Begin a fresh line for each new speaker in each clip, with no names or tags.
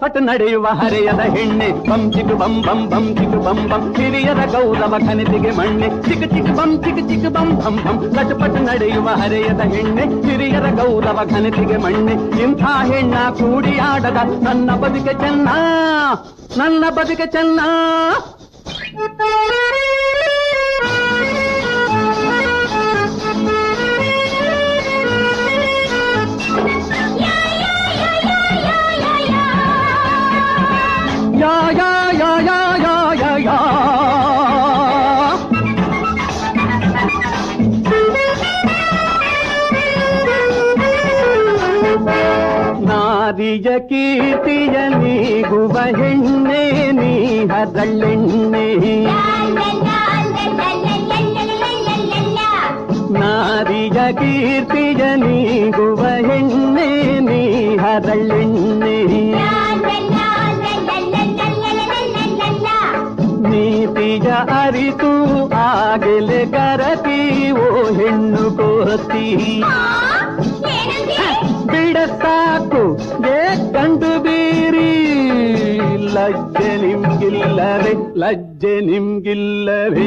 ಲಟಪಟ ನಡೆಯುವ ಹರೆಯದ ಹೆಣ್ಣೆ ಬಂ ಚಿಕ್ ಬಂ ಬಂ ಬಂ ಚಿಕ್ ಬಂ ಬಂ ಹಿರಿಯರ ಗೌರವ ಘನತೆಗೆ ಮಣ್ಣೆ ಚಿಕ್ ಚಿಕ್ ಬಂ ಚಿಕ್ ಚಿಕ್ ಬಂ ಬಂ ಬಂ ಲಟಪಟ ನಡೆಯುವ ಹರೆಯದ ಹೆಣ್ಣೆ ಹಿರಿಯರ ಗೌರವ ಘನತೆಗೆ ಮಣ್ಣೆ ಇಂಥ ಹೆಣ್ಣ ಕೂಡಿಯಾಡದ ನನ್ನ ಬದುಕೆ ಚೆನ್ನ ನನ್ನ ಬದುಕೆ ಚೆನ್ನ ಯಾ ಯಾ ಯಾ ಯಾ ಯಾ ಯಾ ಯಾ ನಾರಿಯ ಕೀರ್ತಿಯ ನೀಗುವ ಹೆಣ್ಣೆ ನೀ ಹದಳೆಣ್ಣೆ ನಾರಿಯ ಕೀರ್ತಿಯ ನೀಗುವ ಹೆಣ್ಣೆ ನೀ ಹದಳೆಣ್ಣೆ ನೀತಿಯ ಅರಿತು ಆಗಲೆ ಗರತಿ ಓ ಹೆಣ್ಣು ಕೋತಿ ಬಿಡ ಸಾಕು ಏ ಕಂಡು ಬೀರಿ ಲಜ್ಜೆ ನಿಮ್ಗಿಲ್ಲವೇ ಲಜ್ಜೆ ನಿಮ್ಗಿಲ್ಲವೇ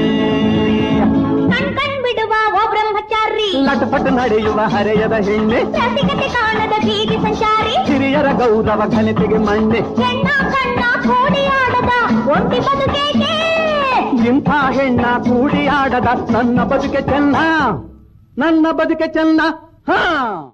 ಕಣ್ ಕಣ್ ಬಿಡುವ ಓ ಬ್ರಹ್ಮಚಾರಿ
ಲಟಪಟ ನಡೆಯುವ ಹರೆಯದ ಹೆಣ್ಣೆ
ರಸಿಕತೆ ಕಾಣದ ಬೀದಿ ಸಂಚಾರಿ
ಹಿರಿಯರ ಗೌರವ ಘನತೆಗೆ ಮಣ್ಣೆ
ಹೆಣ್ಣ ಕಣ್ಣ ಕೂಡಿಯಾಡದ ಒಂಟಿ ಬದುಕೇಕೆ
ಇಂಥ ಹೆಣ್ಣ ಕೂಡಿ ಆಡದ ನನ್ನ ಬದುಕೆ ಚೆನ್ನ ನನ್ನ ಬದುಕೆ ಚೆನ್ನ ಹಾ